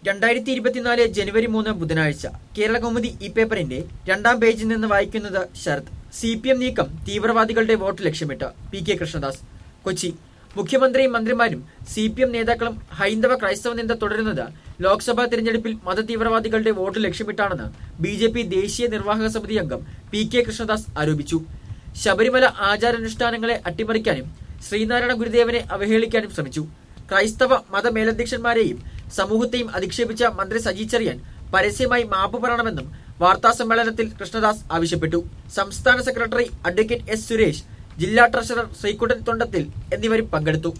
രണ്ടായിരത്തി ഇരുപത്തിനാല് ജനുവരി മൂന്ന് ബുധനാഴ്ച കേരള കൗമുദി ഈ പേപ്പറിന്റെ രണ്ടാം പേജിൽ നിന്ന് വായിക്കുന്നത് ശരത് സി പി എം നീക്കം തീവ്രവാദികളുടെ വോട്ട് ലക്ഷ്യമിട്ട് പി കെ കൃഷ്ണദാസ് കൊച്ചി മുഖ്യമന്ത്രിയും മന്ത്രിമാരും സി പി എം നേതാക്കളും ഹൈന്ദവ ക്രൈസ്തവ നിന്ദ തുടരുന്നത് ലോക്സഭാ തെരഞ്ഞെടുപ്പിൽ മതതീവ്രവാദികളുടെ വോട്ട് ലക്ഷ്യമിട്ടാണെന്ന് ബി ജെ പി ദേശീയ നിർവാഹക സമിതി അംഗം പി കെ കൃഷ്ണദാസ് ആരോപിച്ചു ശബരിമല ആചാരാനുഷ്ഠാനങ്ങളെ അട്ടിമറിക്കാനും ശ്രീനാരായണ ഗുരുദേവനെ അവഹേളിക്കാനും ശ്രമിച്ചു ക്രൈസ്തവ മതമേലധ്യക്ഷന്മാരെയും സമൂഹത്തെയും അധിക്ഷേപിച്ച മന്ത്രി സജി ചെറിയാൻ പരസ്യമായി മാപ്പ് പറയണമെന്നും വാർത്താ സമ്മേളനത്തിൽ കൃഷ്ണദാസ് ആവശ്യപ്പെട്ടു സംസ്ഥാന സെക്രട്ടറി അഡ്വക്കേറ്റ് എസ് സുരേഷ് ജില്ലാ ട്രഷറർ ശ്രീകുട്ടൻ തൊണ്ടത്തിൽ എന്നിവരും പങ്കെടുത്തു